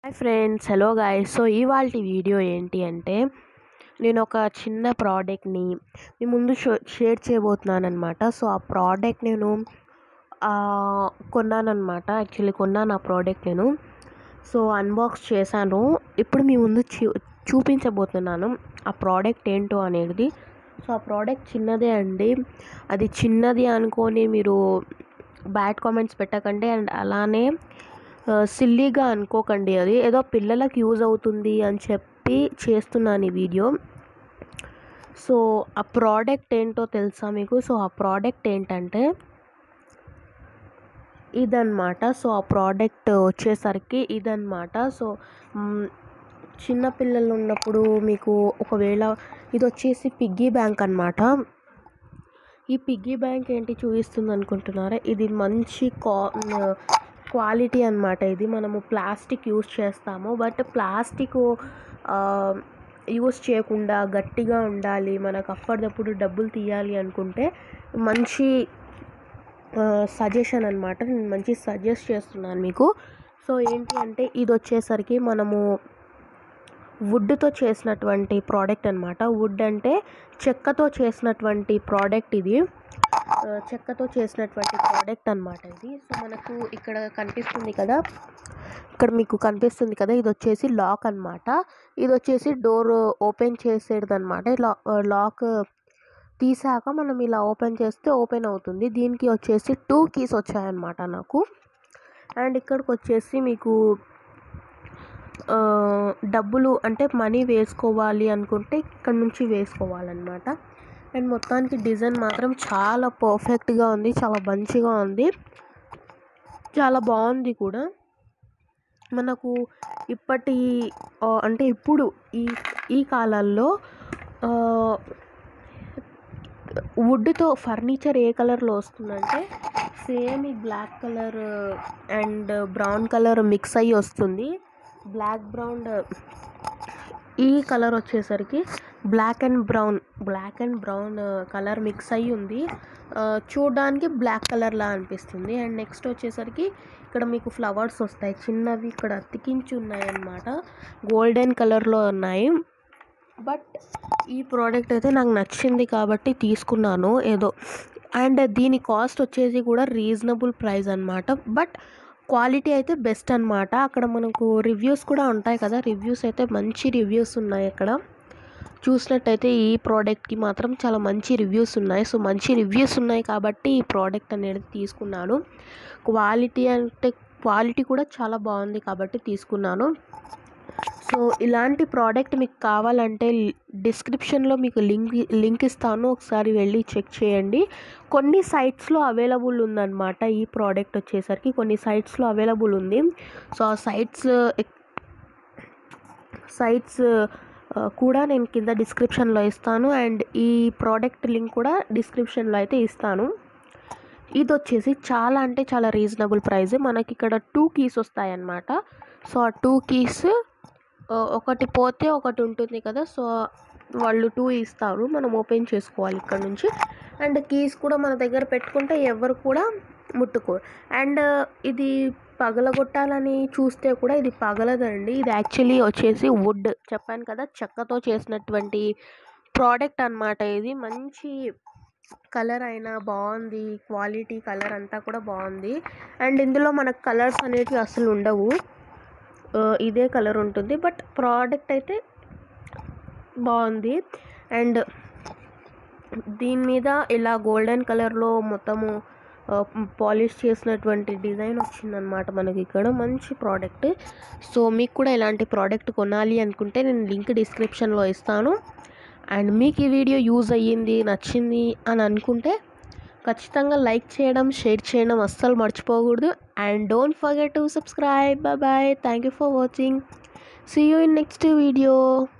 hi friends hello guys so ఇవాళ video ఏంటి అంటే నేను ఒక చిన్న ప్రోడక్ట్ని మీ ముందు షో షేర్ చేయబోతున్నాను అనమాట సో ఆ ప్రోడక్ట్ నేను కొన్నానమాట యాక్చువల్లీ కొన్నాను ఆ ప్రోడక్ట్ నేను సో అన్బాక్స్ చేశాను ఇప్పుడు మీ ముందు చూ చూపించబోతున్నాను ఆ ప్రోడక్ట్ ఏంటో అనేది సో ఆ ప్రోడక్ట్ చిన్నదే అండి అది చిన్నది అనుకొని మీరు బ్యాడ్ కామెంట్స్ పెట్టకండి అండ్ అలానే సిల్లీగా అనుకోకండి అది ఏదో పిల్లలకు యూజ్ అవుతుంది అని చెప్పి చేస్తున్నాను ఈ వీడియో సో ఆ ప్రోడక్ట్ ఏంటో తెలుసా మీకు సో ఆ ప్రోడక్ట్ ఏంటంటే ఇదన్నమాట సో ఆ ప్రోడక్ట్ వచ్చేసరికి ఇదన్నమాట సో చిన్నపిల్లలు ఉన్నప్పుడు మీకు ఒకవేళ ఇది వచ్చేసి పిగ్గీ బ్యాంక్ అనమాట ఈ పిగ్గీ బ్యాంక్ ఏంటి చూపిస్తుంది అనుకుంటున్నారా ఇది మంచి కా క్వాలిటీ అనమాట ఇది మనము ప్లాస్టిక్ యూస్ చేస్తాము బట్ ప్లాస్టిక్ యూస్ చేయకుండా గట్టిగా ఉండాలి మనకు అప్పటిదప్పుడు డబ్బులు తీయాలి అనుకుంటే మంచి సజెషన్ అనమాట నేను మంచి సజెస్ట్ చేస్తున్నాను మీకు సో ఏంటి అంటే ఇది వచ్చేసరికి మనము వుడ్తో చేసినటువంటి ప్రోడక్ట్ అనమాట వుడ్ అంటే చెక్కతో చేసినటువంటి ప్రోడక్ట్ ఇది చెక్కతో చేసినటువంటి ప్రోడక్ట్ అనమాట ఇది సో మనకు ఇక్కడ కనిపిస్తుంది కదా ఇక్కడ మీకు కనిపిస్తుంది కదా ఇది వచ్చేసి లాక్ అనమాట ఇది వచ్చేసి డోర్ ఓపెన్ చేసేది అనమాట ఇలా లాక్ తీసాక మనం ఇలా ఓపెన్ చేస్తే ఓపెన్ అవుతుంది దీనికి వచ్చేసి టూ కీస్ వచ్చాయన్నమాట నాకు అండ్ ఇక్కడికి వచ్చేసి మీకు డబ్బులు అంటే మనీ వేసుకోవాలి అనుకుంటే ఇక్కడ నుంచి వేసుకోవాలన్నమాట అండ్ మొత్తానికి డిజైన్ మాత్రం చాలా పర్ఫెక్ట్గా ఉంది చాలా మంచిగా ఉంది చాలా బాగుంది కూడా మనకు ఇప్పటి అంటే ఇప్పుడు ఈ ఈ కాలాల్లో వుడ్తో ఫర్నిచర్ ఏ కలర్లో వస్తుందంటే సేమ్ ఈ black colour and brown colour mix అయ్యి వస్తుంది బ్లాక్ బ్రౌన్ ఈ కలర్ వచ్చేసరికి black and brown black and brown colour mix అయ్యి ఉంది చూడడానికి బ్లాక్ కలర్లా అనిపిస్తుంది అండ్ నెక్స్ట్ వచ్చేసరికి ఇక్కడ మీకు ఫ్లవర్స్ వస్తాయి చిన్నవి ఇక్కడ అతికించి ఉన్నాయి అన్నమాట గోల్డెన్ కలర్లో ఉన్నాయి బట్ ఈ ప్రోడక్ట్ అయితే నాకు నచ్చింది కాబట్టి తీసుకున్నాను ఏదో అండ్ దీని కాస్ట్ వచ్చేసి కూడా రీజనబుల్ ప్రైస్ అనమాట బట్ క్వాలిటీ అయితే బెస్ట్ అనమాట అక్కడ మనకు రివ్యూస్ కూడా ఉంటాయి కదా రివ్యూస్ అయితే మంచి రివ్యూస్ ఉన్నాయి అక్కడ చూసినట్టయితే ఈ ప్రోడక్ట్కి మాత్రం చాలా మంచి రివ్యూస్ ఉన్నాయి సో మంచి రివ్యూస్ ఉన్నాయి కాబట్టి ఈ ప్రోడక్ట్ అనేది తీసుకున్నాను క్వాలిటీ అంటే క్వాలిటీ కూడా చాలా బాగుంది కాబట్టి తీసుకున్నాను సో ఇలాంటి ప్రోడక్ట్ మీకు కావాలంటే డిస్క్రిప్షన్లో మీకు లింక్ లింక్ ఇస్తాను ఒకసారి వెళ్ళి చెక్ చేయండి కొన్ని సైట్స్లో అవైలబుల్ ఉందన్నమాట ఈ ప్రోడక్ట్ వచ్చేసరికి కొన్ని సైట్స్లో అవైలబుల్ ఉంది సో ఆ సైట్స్ సైట్స్ కూడా నేను కింద డిస్క్రిప్షన్లో ఇస్తాను అండ్ ఈ ప్రోడక్ట్ లింక్ కూడా డిస్క్రిప్షన్లో అయితే ఇస్తాను ఇది వచ్చేసి చాలా అంటే చాలా రీజనబుల్ ప్రైస్ మనకి ఇక్కడ టూ కీస్ వస్తాయన్నమాట సో ఆ టూ కీస్ ఒకటి పోతే ఒకటి ఉంటుంది కదా సో వాళ్ళు టూ ఇస్తారు మనం ఓపెన్ చేసుకోవాలి ఇక్కడ నుంచి అండ్ కీస్ కూడా మన దగ్గర పెట్టుకుంటే ఎవరు కూడా ముట్టుకోరు అండ్ ఇది పగలగొట్టాలని చూస్తే కూడా ఇది పగలదండి ఇది యాక్చువల్లీ వచ్చేసి వుడ్ చెప్పాను కదా చెక్కతో చేసినటువంటి ప్రోడక్ట్ అనమాట ఇది మంచి కలర్ అయినా బాగుంది క్వాలిటీ కలర్ అంతా కూడా బాగుంది అండ్ ఇందులో మనకు కలర్స్ అనేటివి అసలు ఉండవు ఇదే కలర్ ఉంటుంది బట్ ప్రోడక్ట్ అయితే బాగుంది అండ్ దీని మీద ఇలా గోల్డెన్ కలర్లో మొత్తము పాలిష్ చేసినటువంటి డిజైన్ వచ్చిందనమాట మనకి ఇక్కడ మంచి ప్రోడక్ట్ సో మీకు కూడా ఇలాంటి ప్రోడక్ట్ కొనాలి అనుకుంటే నేను లింక్ డిస్క్రిప్షన్లో ఇస్తాను అండ్ మీకు ఈ వీడియో యూజ్ అయ్యింది నచ్చింది అని అనుకుంటే ఖచ్చితంగా లైక్ చేయడం షేర్ చేయడం అస్సలు మర్చిపోకూడదు and don't forget to subscribe bye bye thank you for watching see you in next video